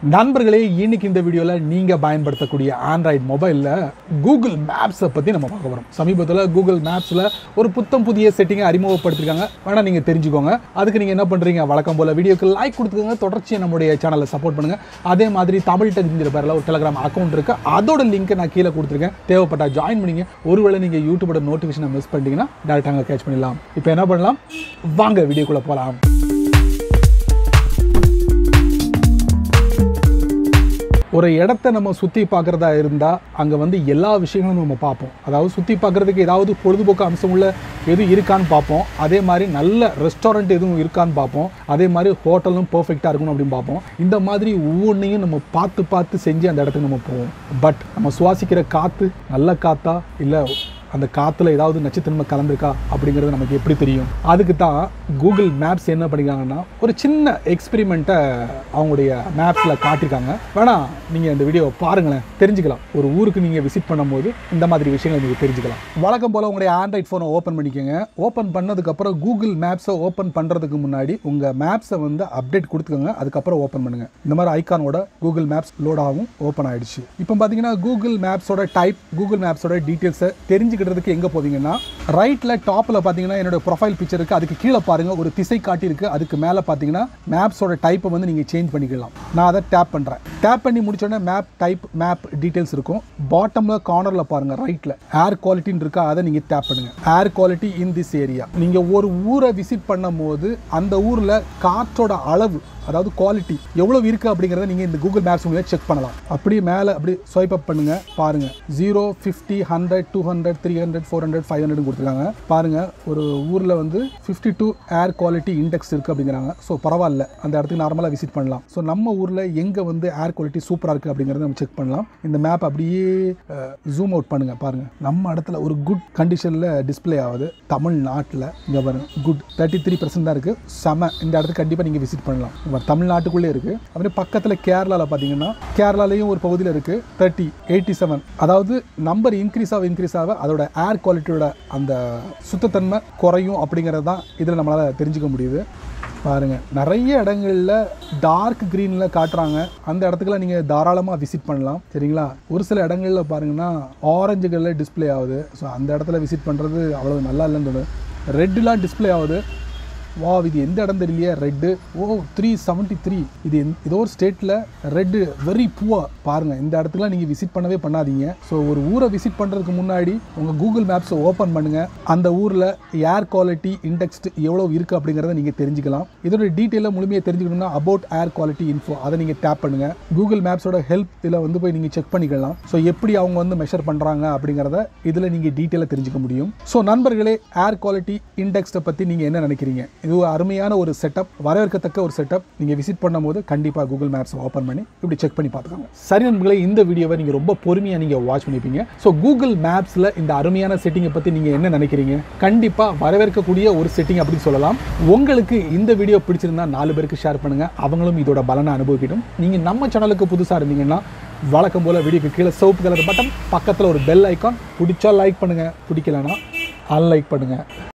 நண்பர்களே இன்னைக்கு இந்த வீடியோவில் நீங்கள் பயன்படுத்தக்கூடிய ஆண்ட்ராய்டு மொபைலில் கூகுள் மேப்ஸை பற்றி நம்ம பார்க்க போகிறோம் சமீபத்தில் கூகுள் மேப்ஸில் ஒரு புத்தம் புதிய செட்டிங்கை அறிமுகப்படுத்திருக்காங்க வேணால் நீங்கள் தெரிஞ்சுக்கோங்க அதுக்கு நீங்கள் என்ன பண்ணுறீங்க வழக்கம் போல் வீடியோக்கு லைக் கொடுத்துக்கோங்க தொடர்ச்சியாக நம்முடைய சேனலை சப்போர்ட் பண்ணுங்கள் அதே மாதிரி தமிழ் டெக்ங்கிற பேரில் ஒரு டெலிகிராம் அக்கௌண்ட் இருக்குது அதோட லிங்க்கை நான் கீழே கொடுத்துருக்கேன் தேவைப்பட்டா ஜாயின் பண்ணிங்க ஒருவேளை நீங்கள் யூடியூபோட நோட்டிஃபிகேஷனை மிஸ் பண்ணிட்டீங்கன்னா டேரெக்டாக அங்கே கேட்ச் பண்ணிடலாம் இப்போ என்ன பண்ணலாம் வாங்க வீடியோக்குள்ளே போகலாம் ஒரு இடத்த நம்ம சுற்றி பார்க்குறதா இருந்தால் அங்கே வந்து எல்லா விஷயங்களும் நம்ம பார்ப்போம் அதாவது சுற்றி பார்க்குறதுக்கு ஏதாவது பொழுதுபோக்கு அம்சம் உள்ள எதுவும் இருக்கான்னு பார்ப்போம் அதே மாதிரி நல்ல ரெஸ்டாரண்ட் எதுவும் இருக்கான்னு பார்ப்போம் அதே மாதிரி ஹோட்டலும் பர்ஃபெக்டாக இருக்கணும் அப்படின்னு பார்ப்போம் இந்த மாதிரி ஒவ்வொன்றையும் நம்ம பார்த்து பார்த்து செஞ்சு அந்த இடத்துக்கு நம்ம போவோம் பட் நம்ம சுவாசிக்கிற காற்று நல்ல காற்றா இல்லை அந்த காற்றுல ஏதாவது நச்சுத்தன்மை கலந்துருக்கா அப்படிங்கிறது நமக்கு எப்படி தெரியும் அதுக்கு தான் கூகுள் மேப்ஸ் என்ன பண்ணிருக்காங்கன்னா ஒரு சின்ன எக்ஸ்பெரிமெண்ட்டை அவங்களுடைய மேப்ஸில் காட்டியிருக்காங்க வேணா நீங்கள் இந்த வீடியோவை பாருங்களேன் தெரிஞ்சுக்கலாம் ஒரு ஊருக்கு நீங்கள் விசிட் பண்ணும்போது இந்த மாதிரி விஷயங்களை நீங்கள் தெரிஞ்சுக்கலாம் வழக்கம் போல் உங்களுடைய ஆண்ட்ராய்ட் ஃபோனை ஓப்பன் பண்ணிக்கோங்க ஓப்பன் பண்ணதுக்கப்புறம் கூகுள் மேப்ஸை ஓப்பன் பண்ணுறதுக்கு முன்னாடி உங்கள் மேப்ஸை வந்து அப்டேட் கொடுத்துக்கோங்க அதுக்கப்புறம் ஓப்பன் பண்ணுங்கள் இந்த மாதிரி ஐக்கானோட கூகுள் மேப்ஸ் லோட் ஆகும் ஓப்பன் ஆயிடுச்சு இப்போ பார்த்தீங்கன்னா கூகுள் மேப்ஸோட டைப் கூகுள் மேப்ஸோட டீட்டெயில்ஸை தெரிஞ்சுக்கிறதுக்கு எங்கே போவீங்கன்னா ரைட்டில் டாப்பில் பார்த்தீங்கன்னா என்னோட ப்ரொஃபைல் பிக்சர் இருக்குது அதுக்கு கீழே பாருங்கள் ஒரு திசை காட்டி இருக்குது அதுக்கு மேலே பார்த்தீங்கன்னா மேப்ஸோட டைப்பை வந்து நீங்கள் சேஞ்ச் பண்ணிக்கலாம் நான் அதை டேப் பண்ணுறேன் டேப் பண்ணி முடிச்சோடனே மேப் டைப் மேப் டீட்டெயில்ஸ் இருக்கும் பாட்டமில் கார்னரில் பாருங்கள் ரைட்டில் ஏர் குவாலிட்டின்னு இருக்கா அதை நீங்கள் டேப் பண்ணுங்கள் air quality in this area நீங்கள் ஒரு ஊரை விசிட் பண்ணும்போது அந்த ஊரில் காற்றோட அளவு அதாவது குவாலிட்டி எவ்வளோ இருக்குது அப்படிங்கிறத நீங்கள் இந்த கூகுள் மேப்ஸ் மூலியம் செக் பண்ணலாம் அப்படியே மேலே அப்படி ஸ்வைப் அப் பண்ணுங்கள் பாருங்கள் zero fifty hundred two hundred three hundred four hundred five hundred கொடுத்துருக்காங்க பாருங்கள் ஒரு ஊரில் வந்து fifty two air quality index இருக்குது அப்படிங்கிறாங்க ஸோ பரவாயில்ல அந்த இடத்துக்கு நார்மலாக விசிட் பண்ணலாம் ஸோ நம்ம ஊரில் எங்கே வந்து ஏர் குவாலிட்டி சூப்பராக இருக்குது அப்படிங்கிறத நம்ம செக் பண்ணலாம் இந்த மேப் அப்படியே ஜூம் அவுட் பண்ணுங்கள் பாருங்கள் நம்ம இடத்துல ஒரு குட் கண்டிஷனில் டிஸ்ப்ளே ஆகுது தமிழ்நாட்டில் இங்கே பாருங்க குட் தேர்ட்டி த்ரீ பர்சன்ட் தான் இருக்குது செம இந்த இடத்துக்கு கண்டிப்பாக நீங்கள் விசிட் பண்ணலாம் நம்ம தமிழ்நாட்டுக்குள்ளே இருக்குது அப்படியே பக்கத்தில் கேரளாவில் பார்த்தீங்கன்னா கேரளாலையும் ஒரு பகுதியில் இருக்குது தேர்ட்டி எயிட்டி செவன் அதாவது நம்பர் இன்க்ரீஸ் ஆக இன்க்ரீஸ் ஆக அதோட ஏர் குவாலிட்டியோட அந்த சுத்தத்தன்மை குறையும் அப்படிங்கிறது தான் இதில் நம்மளால் தெரிஞ்சுக்க முடியுது பாருங்க நிறைய இடங்கள்ல டார்க் க்ரீனில் காட்டுறாங்க அந்த இடத்துக்குலாம் நீங்கள் தாராளமாக விசிட் பண்ணலாம் சரிங்களா ஒரு சில இடங்கள்ல பாருங்கன்னா ஆரஞ்சு கலரில் டிஸ்ப்ளே ஆகுது ஸோ அந்த இடத்துல விசிட் பண்ணுறது அவ்வளோ நல்லா இல்லைன்னு தோணுது ரெட்டுலாம் டிஸ்ப்ளே ஆகுது வா இது எந்த இடம் தெரியலையே red oh three seventy three இது எந் ஏதோ ஒரு ஸ்டேட்டில் ரெட்டு வெரி புவர் பாருங்கள் இந்த இடத்துக்குலாம் நீங்கள் விசிட் பண்ணவே பண்ணாதீங்க ஸோ ஒரு ஊரை விசிட் பண்ணுறதுக்கு முன்னாடி உங்கள் கூகுள் மேப்ஸை ஓப்பன் பண்ணுங்கள் அந்த ஊரில் ஏர் குவாலிட்டி இண்டெக்ஸ்டு எவ்வளோ இருக்குது அப்படிங்கிறத நீங்கள் தெரிஞ்சுக்கலாம் இதோட டீட்டெயிலாக முழுமையாக தெரிஞ்சுக்கணும்னா அபவுட் ஏர் குவாலிட்டி இன்ஃபோ அதை நீங்கள் டேப் பண்ணுங்கள் கூகுள் மேப்ஸோட ஹெல்ப் இதில் வந்து போய் நீங்கள் செக் பண்ணிக்கலாம் ஸோ எப்படி அவங்க வந்து மெஷர் பண்ணுறாங்க அப்படிங்கிறத இதில் நீங்கள் டீட்டெயிலாக தெரிஞ்சுக்க முடியும் ஸோ நண்பர்களே ஏர் குவாலிட்டி இண்டெக்ஸை பற்றி நீங்கள் என்ன நினைக்கிறீங்க இது ஒரு அருமையான ஒரு செட்டப் வரவேற்கத்தக்க ஒரு செட்டப் நீங்கள் விசிட் பண்ணும்போது கண்டிப்பாக கூகுள் மேப்ஸ் ஓப்பன் பண்ணி இப்படி செக் பண்ணி பார்த்துக்கோங்க சரி நண்பர்களே இந்த வீடியோவை நீங்கள் ரொம்ப பொறுமையாக நீங்கள் வாட்ச் பண்ணிப்பீங்க ஸோ கூகுள் மேப்ஸில் இந்த அருமையான செட்டிங்கை பற்றி நீங்கள் என்ன நினைக்கிறீங்க கண்டிப்பாக வரவேற்கக்கூடிய ஒரு செட்டிங் அப்படின்னு சொல்லலாம் உங்களுக்கு இந்த வீடியோ பிடிச்சிருந்தா நாலு பேருக்கு ஷேர் பண்ணுங்கள் அவங்களும் இதோட பலனை அனுபவிக்கட்டும் நீங்கள் நம்ம சேனலுக்கு புதுசாக இருந்தீங்கன்னா வழக்கம் போல் வீடியோக்கு கீழே சோப்பு கலர் பட்டன் பக்கத்தில் ஒரு பெல் ஐக்கான் பிடிச்சா லைக் பண்ணுங்கள் பிடிக்கலனா அன்லைக் பண்ணுங்கள்